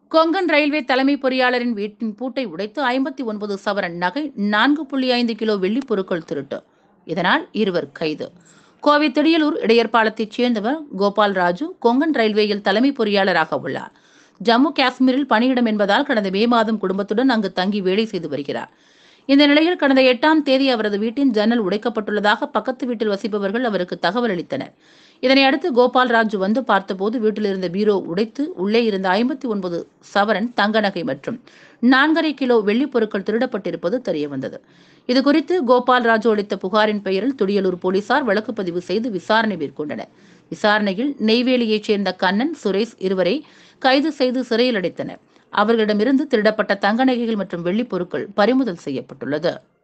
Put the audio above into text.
Konkan railway தலைமை பொறியாளரின் வீட்டின் பூட்டை உடைத்து ஐம்பத்தி ஒன்பது சவரன் நகை நான்கு புள்ளி ஐந்து கிலோ வெள்ளிப் பொருட்கள் திருட்டு இதனால் இருவர் கைது கோவை திடியலூர் இடையர்பாலத்தைச் சேர்ந்தவர் கோபால் ராஜு கொங்கன் ரயில்வேயில் தலைமை பொறியாளராக உள்ளார் ஜம்மு காஷ்மீரில் பணியிடம் என்பதால் கடந்த மே மாதம் குடும்பத்துடன் அங்கு தங்கி வேலை செய்து வருகிறார் இந்த நிலையில் கடந்த எட்டாம் தேதி அவரது வீட்டின் ஜன்னல் உடைக்கப்பட்டுள்ளதாக பக்கத்து வீட்டில் வசிப்பவர்கள் அவருக்கு தகவல் அளித்தனர் இதனை அடுத்து கோபால் ராஜு வந்து பார்த்தபோது வீட்டில் இருந்த பீரோ உடைத்து உள்ளே இருந்த ஐம்பத்தி ஒன்பது சவரன் தங்க நகை மற்றும் நான்கரை கிலோ வெள்ளிப் பொருட்கள் திருடப்பட்டிருப்பது தெரியவந்தது இதுகுறித்து கோபால் ராஜு அளித்த புகாரின் பெயரில் துடியலூர் போலீசார் வழக்கு பதிவு செய்து விசாரணை மேற்கொண்டனர் விசாரணையில் நெய்வேலியைச் சேர்ந்த கண்ணன் சுரேஷ் இருவரை கைது செய்து சிறையில் அடைத்தனர் அவர்களிடமிருந்து திருடப்பட்ட தங்க நகைகள் மற்றும் வெள்ளிப் பொருட்கள் பறிமுதல் செய்யப்பட்டுள்ளது